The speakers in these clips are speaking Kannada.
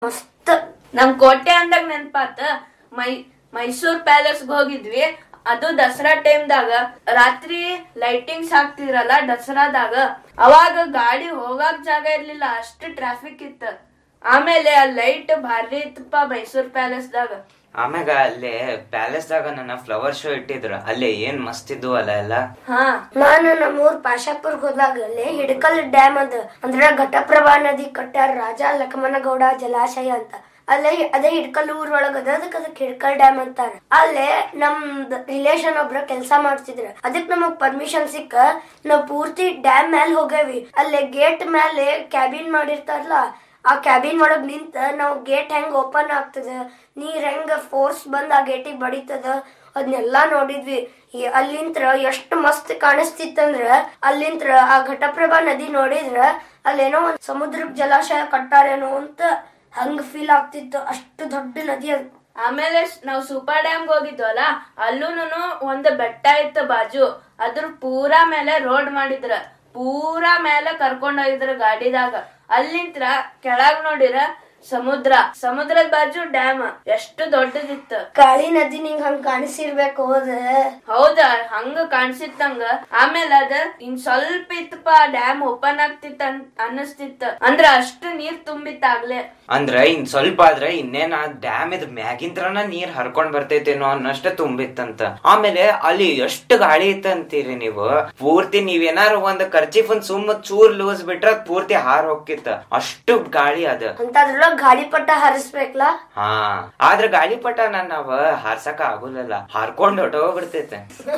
ಮಸ್ತ್ ನಮ್ ಕೋಟೆ ಅಂದಾಗ ನೆನ್ಪಾತ ಮೈ ಮೈಸೂರ್ ಪ್ಯಾಲೇಸ್ ಹೋಗಿದ್ವಿ ಅದು ದಸರಾ ಟೈಮ್ದಾಗ ರಾತ್ರಿ ಲೈಟಿಂಗ್ಸ್ ಹಾಕ್ತಿದ್ರಲ್ಲ ದಸರಾದಾಗ ಅವಾಗ ಗಾಡಿ ಹೋಗಾಕ್ ಜಾಗ ಇರ್ಲಿಲ್ಲ ಅಷ್ಟು ಟ್ರಾಫಿಕ್ ಇತ್ತ ಆಮೇಲೆ ಆ ಲೈಟ್ ಭಾರಿ ಇತ್ತಪ್ಪ ಮೈಸೂರ್ ಪ್ಯಾಲೇಸ್ದಾಗ ಆಮ್ಯಾಗ ಅಲ್ಲೇ ಪ್ಯಾಲೇಸ್ದಾಗ ನನ್ನ ಫ್ಲವರ್ ಶೋ ಇಟ್ಟಿದ್ರು ಅಲ್ಲೇ ಏನ್ ಮಸ್ತ್ ಇದ್ವು ಅಲ್ಲ ಎಲ್ಲ ಹಾ ನಾನು ನಮ್ಮೂರ್ ಪಾಶಾಪುರ್ಗ್ ಹೋದಾಗ ಅಲ್ಲಿ ಹಿಡಕಲ್ ಡ್ಯಾಮ್ ಅದ ಅಂದ್ರೆ ಘಟಪ್ರಭಾ ನದಿ ಕಟ್ಟಾರ ರಾಜ ಲಕ್ಷ್ಮಣಗೌಡ ಜಲಾಶಯ ಅಂತ ಅಲ್ಲೇ ಅದೇ ಹಿಡ್ಕಲ್ ಊರ್ ಒಳಗ ಅದ ಅದಕ್ಕೆ ಅದಕ್ಕೆ ಹಿಡ್ಕಲ್ ಡ್ಯಾಮ್ ಅಂತಾರ ಅಲ್ಲೇ ನಮ್ ರಿಲೇಷನ್ ಒಬ್ರ ಕೆಲ್ಸ ಮಾಡ್ತಿದ್ರ ಅದಕ್ ನಮಗ್ ಪರ್ಮಿಷನ್ ಸಿಕ್ಕ ನಾವ್ ಪೂರ್ತಿ ಡ್ಯಾಮ್ ಮ್ಯಾಲ್ ಹೋಗೇವಿ ಅಲ್ಲೇ ಗೇಟ್ ಮೇಲೆ ಕ್ಯಾಬಿನ್ ಮಾಡಿರ್ತಾರಲ್ಲ ಆ ಕ್ಯಾಬಿನ್ ಒಳಗ್ ನಿಂತ ನಾವ್ ಗೇಟ್ ಹೆಂಗ್ ಓಪನ್ ಆಗ್ತದ ನೀರ್ ಹೆಂಗ್ ಫೋರ್ಸ್ ಬಂದ್ ಆ ಗೇಟಿಗೆ ಬಡಿತದ ಅದನ್ನೆಲ್ಲಾ ನೋಡಿದ್ವಿ ಈ ಅಲ್ಲಿಂತ್ರ ಎಷ್ಟು ಮಸ್ತ್ ಕಾಣಿಸ್ತಿತ್ತಂದ್ರ ಅಲ್ಲಿಂತ್ರ ಆ ಘಟಪ್ರಭಾ ನದಿ ನೋಡಿದ್ರ ಅಲ್ಲೇನೋ ಒಂದ್ ಸಮುದ್ರಕ್ ಜಲಾಶಯ ಕಟ್ಟಾರೇನೋ ಅಂತ ಹಂಗ ಫೀಲ್ ಆಗ್ತಿತ್ತು ಅಷ್ಟು ದೊಡ್ಡ ನದಿ ಅದು ಆಮೇಲೆ ಸ್- ನಾವ್ ಸೂಪರ್ ಡ್ಯಾಮ್ ಹೋಗಿದ್ವಲ್ಲ ಅಲ್ಲೂನು ಒಂದ್ ಬೆಟ್ಟ ಇತ್ತು ಬಾಜು ಅದ್ರ ಪೂರಾ ಮೇಲೆ ರೋಡ್ ಮಾಡಿದ್ರ ಪೂರಾ ಮೇಲೆ ಕರ್ಕೊಂಡ್ ಹೋಗಿದ್ರ ಗಾಡಿದಾಗ ಅಲ್ಲಿಂತ್ರ ಕೆಳಗ್ ನೋಡಿರ ಸಮುದ್ರ ಸಮುದ್ರದ ಬಾಜು ಡ್ಯಾಮ್ ಎಷ್ಟು ದೊಡ್ಡದಿತ್ತು ಕಾಳಿ ನದಿ ನಿಂಗ್ ಹಂಗ ಕಾಣಿಸಿರ್ಬೇಕು ಹೋದ ಹೌದಾ ಹಂಗ ಕಾಣ್ಸಿತ್ತಂಗ ಆಮೇಲೆ ಅದ ಇನ್ ಸ್ವಲ್ಪ ಇತ್ತಪ್ಪ ಡ್ಯಾಮ್ ಓಪನ್ ಆಗ್ತಿತ್ತ ಅನ್ನಿಸ್ತಿತ್ತ ಅಂದ್ರ ಅಷ್ಟು ನೀರ್ ತುಂಬಿತ್ತಾಗ್ಲೇ ಅಂದ್ರ ಇನ್ ಸ್ವಲ್ಪ ಆದ್ರೆ ಇನ್ನೇನ ಡ್ಯಾಮ್ ಇದ್ ಮ್ಯಾಗಿಂತ್ರನ ನೀರ್ ಹರ್ಕೊಂಡ್ ಬರ್ತೈತೇನೋ ಅನ್ನಷ್ಟ ತುಂಬಿತ್ತಂತ ಆಮೇಲೆ ಅಲ್ಲಿ ಎಷ್ಟು ಗಾಳಿ ಇತ್ತಂತೀರಿ ನೀವು ಪೂರ್ತಿ ನೀವೇನಾರು ಒಂದ್ ಖರ್ಚಿಫ್ ಒಂದ್ ಸುಮ್ಮ ಚೂರ್ ಲೂಸ್ ಬಿಟ್ರ ಅದ್ ಪೂರ್ತಿ ಹಾರ್ ಹೋಗ್ತಿತ್ತ ಅಷ್ಟು ಗಾಳಿ ಅದ ಅಂತದ್ರೊಳಗ ಗಾಳಿ ಪಟ್ಟ ಹರಿಸ್ಬೇಕಲ್ಲ ಹಾ ಆದ್ರ ಗಾಳಿಪಟ ನಾನ್ ನಾವ ಹಾರ್ಸಕ ಆಗುಲ್ಲಲ್ಲ ಹಾರ್ಕೊಂಡ್ ಹೊಟ್ಟೋಗ್ಬಿಡ್ತೈತೆ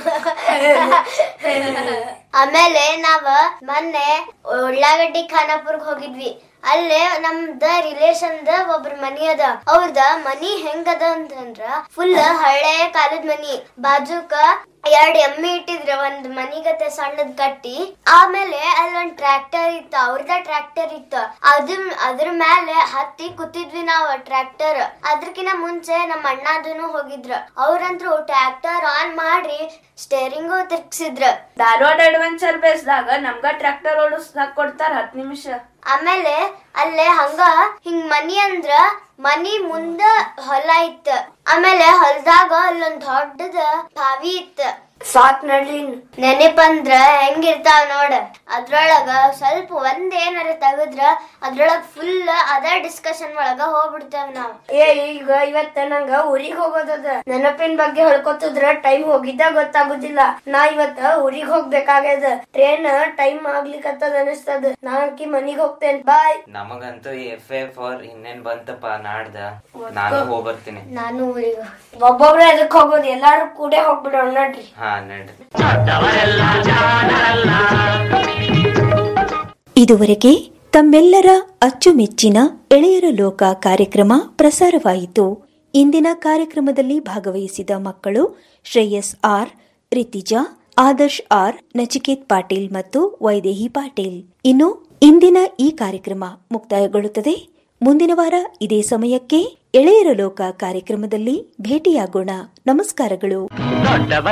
ಆಮೇಲೆ ನಾವ ಮೊನ್ನೆ ಉಳ್ಳಾಗಡ್ಡಿ ಖಾನಾಪುರ್ಗ್ ಹೋಗಿದ್ವಿ ಅಲ್ಲೇ ನಮ್ದ ರಿಲೇಷನ್ ದ ಒಬ್ರ ಮನಿ ಅದ ಅವ್ರದ ಮನಿ ಹೆಂಗದ ಅಂತಂದ್ರ ಫುಲ್ ಹಳೆ ಕಾಲದ ಮನಿ ಬಾಜುಕ ಎರಡ್ ಎಮ್ಮಿ ಇಟ್ಟಿದ್ರ ಒಂದ್ ಮನಿಗತೆ ಸಣ್ಣದ್ ಕಟ್ಟಿ ಆಮೇಲೆ ಅಲ್ಲೊಂದ್ ಟ್ರ್ಯಾಕ್ಟರ್ ಇತ್ತ ಅವ್ರದ ಟ್ರ್ಯಾಕ್ಟರ್ ಇತ್ತ ಅದ್ರ ಅದ್ರ ಮೇಲೆ ಹತ್ತಿ ಕೂತಿದ್ವಿ ನಾವ್ ಟ್ರ್ಯಾಕ್ಟರ್ ಅದ್ರಕಿನ ಮುಂಚೆ ನಮ್ಮ ಅಣ್ಣದನು ಹೋಗಿದ್ರ ಅವ್ರಂತ್ರು ಟ್ರ್ಯಾಕ್ಟರ್ ಆನ್ ಮಾಡಿ ಸ್ಟೇರಿಂಗು ತಿರ್ಗ್ಸಿದ್ರ ಧಾರವಾಡ ಅಡ್ವೆಂಚರ್ ಬೇಸ್ದಾಗ ನಮ್ಗ ಟ್ರ್ಯಾಕ್ಟರ್ ಓಡಿಸ್ದಾಕ್ ಕೊಡ್ತಾರ ಹತ್ ನಿಮಿಷ ಆಮೇಲೆ ಅಲ್ಲೇ ಹಂಗ ಹಿಂಗ್ ಮನಿ ಅಂದ್ರ ಮನಿ ಮುಂದ ಹೊಲ ಇತ್ತ ಆಮೇಲೆ ಹೊಲದಾಗ ಅಲ್ಲೊಂದ್ ದೊಡ್ಡದ ಬಾವಿ ಇತ್ತ ಸಾಕ್ ನಡ್ಲಿನ್ ನೆನಪಂದ್ರ ಹೆಂಗಿರ್ತಾವ ನೋಡ ಅದ್ರೊಳಗ ಸ್ವಲ್ಪ ಒಂದ್ ಏನಾರ ತೆಗದ್ರ ಅದ್ರೊಳಗ ಫುಲ್ ಅದ ಡಿಸ್ಕಷನ್ ಒಳಗ ಹೋಗ್ಬಿಡ್ತೇವ್ ನಾವ್ ಏ ಈಗ ಇವತ್ತ ನಂಗ ಊರಿಗ್ ಹೋಗೋದದ ನೆನಪಿನ ಬಗ್ಗೆ ಹೇಳ್ಕೊತಿದ್ರ ಟೈಮ್ ಹೋಗಿದ್ದ ಗೊತ್ತಾಗುದಿಲ್ಲ ನಾ ಇವತ್ತ ಊರಿಗ್ ಹೋಗ್ಬೇಕಾಗ್ಯದ ಟ್ರೈನ್ ಟೈಮ್ ಆಗ್ಲಿಕತ್ತದ ಅನಿಸ್ತದ ನಾ ಅಕ್ಕಿ ಮನಿಗ್ ಹೋಗ್ತೇನ್ ಬಾಯ್ ನಮಗಂತೂ ಎಫ್ ಎ ಫಾರ್ ಇನ್ನೇನ್ ಬಂತಪ್ಪ ನಾಡ್ದ ನಾನು ಹೋಗ್ಬರ್ತೀನಿ ನಾನು ಊರಿಗೆ ಒಬ್ಬೊಬ್ರೆ ಅದಕ್ ಹೋಗೋದು ಎಲ್ಲಾರು ಕೂಡೆ ಹೋಗ್ಬಿಡೋಣ ನಡ್ರಿ ಹಾ ನಡ್ರಿ ಇದುವರೆಗೆ ತಮ್ಮೆಲ್ಲರ ಅಚ್ಚುಮೆಚ್ಚಿನ ಎಳೆಯರ ಲೋಕ ಕಾರ್ಯಕ್ರಮ ಪ್ರಸಾರವಾಯಿತು ಇಂದಿನ ಕಾರ್ಯಕ್ರಮದಲ್ಲಿ ಭಾಗವಹಿಸಿದ ಮಕ್ಕಳು ಶ್ರೇಯಸ್ ಆರ್ ರಿತಿಜಾ ಆದರ್ಶ್ ಆರ್ ನಚಿಕೇತ್ ಪಾಟೀಲ್ ಮತ್ತು ವೈದೇಹಿ ಪಾಟೀಲ್ ಇನ್ನು ಇಂದಿನ ಈ ಕಾರ್ಯಕ್ರಮ ಮುಕ್ತಾಯಗೊಳ್ಳುತ್ತದೆ ಮುಂದಿನ ವಾರ ಇದೇ ಸಮಯಕ್ಕೆ ಎಳೆಯರ ಲೋಕ ಕಾರ್ಯಕ್ರಮದಲ್ಲಿ ಭೇಟಿಯಾಗೋಣ ನಮಸ್ಕಾರಗಳು